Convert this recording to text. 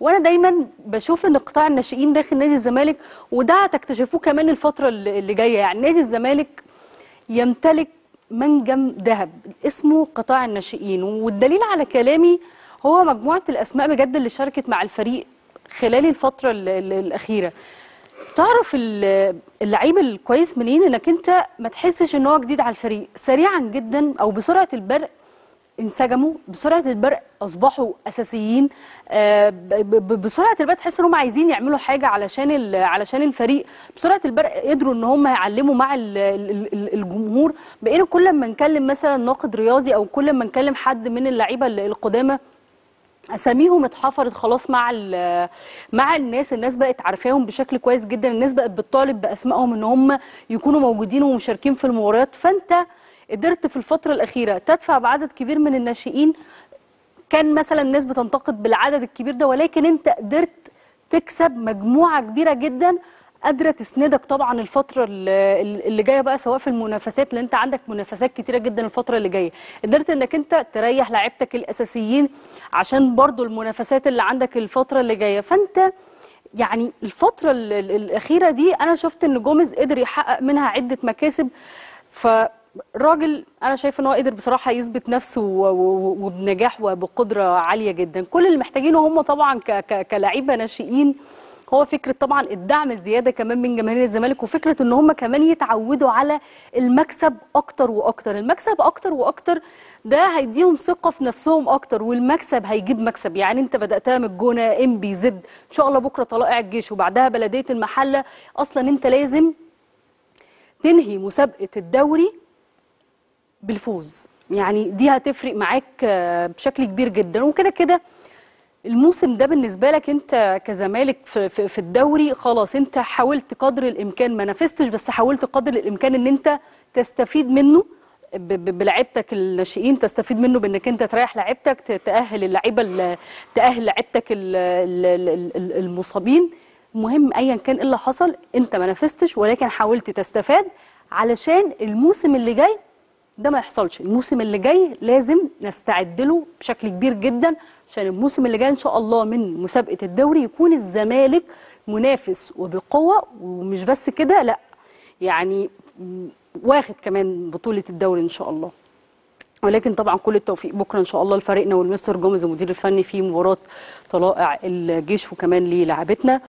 وانا دايما بشوف ان قطاع الناشئين داخل نادي الزمالك وده هتكتشفوه كمان الفتره اللي اللي جايه يعني نادي الزمالك يمتلك منجم ذهب اسمه قطاع الناشئين والدليل على كلامي هو مجموعه الاسماء بجد اللي شاركت مع الفريق خلال الفتره ال- ال- الاخيره تعرف ال- اللعيب الكويس منين انك انت ما تحسش ان هو جديد على الفريق سريعا جدا او بسرعه البرق انسجموا بسرعه البرق اصبحوا اساسيين آه، ب- ب- بسرعه البرق تحس ان هم عايزين يعملوا حاجه علشان ال- علشان الفريق بسرعه البرق قدروا ان هم يعلموا مع ال- ال- ال- الجمهور بقينا كل ما نكلم مثلا ناقد رياضي او كل ما نكلم حد من اللعيبه ال- القدامى اساميهم اتحفرت خلاص مع ال- مع الناس الناس بقت عارفاهم بشكل كويس جدا الناس بقت بتطالب باسمائهم ان هم يكونوا موجودين ومشاركين في المباريات فانت قدرت في الفتره الاخيره تدفع بعدد كبير من الناشئين كان مثلا الناس بتنتقد بالعدد الكبير ده ولكن انت قدرت تكسب مجموعه كبيره جدا قادره تسندك طبعا الفتره اللي اللي جايه بقى سواء في المنافسات لان انت عندك منافسات كتيره جدا الفتره اللي جايه قدرت انك انت تريح لعيبتك الاساسيين عشان برضو المنافسات اللي عندك الفتره اللي جايه فانت يعني الفتره ال- ال- الاخيره دي انا شفت ان جوميز قدر يحقق منها عده مكاسب فالراجل انا شايفه ان هو قدر بصراحه يثبت نفسه و- و- وبنجاح وبقدره عاليه جدا كل اللي محتاجينه هم طبعا ك- ك- كلاعيبه ناشئين هو فكره طبعا الدعم الزياده كمان من جماهير الزمالك وفكره ان هم كمان يتعودوا على المكسب اكتر واكتر المكسب اكتر واكتر ده هيديهم ثقه في نفسهم اكتر والمكسب هيجيب مكسب يعني انت بداتها من الجونه ام بي زد ان شاء الله بكره طلائع الجيش وبعدها بلديه المحله اصلا انت لازم تنهي مسابقه الدوري بالفوز يعني دي هتفرق معاك آه، بشكل كبير جدا وكده كده الموسم ده بالنسبه لك انت كزمالك في, في, في الدوري خلاص انت حاولت قدر الامكان ما نافستش بس حاولت قدر الامكان ان انت تستفيد منه ب- ب- بلعيبتك الناشئين تستفيد منه بانك انت تريح لعيبتك ت- تاهل اللعيبه ال- تاهل لعيبتك ال- ال- ال- ال- المصابين المهم ايا كان ايه اللي حصل انت ما نافستش ولكن حاولت تستفاد علشان الموسم اللي جاي ده ما يحصلش الموسم اللي جاي لازم نستعد له بشكل كبير جدا عشان الموسم اللي جاي ان شاء الله من مسابقه الدوري يكون الزمالك منافس وبقوه ومش بس كده لا يعني م- واخد كمان بطوله الدوري ان شاء الله ولكن طبعا كل التوفيق بكره ان شاء الله لفريقنا والمستر جوميز المدير الفني في مباراه طلائع الجيش وكمان للاعبتنا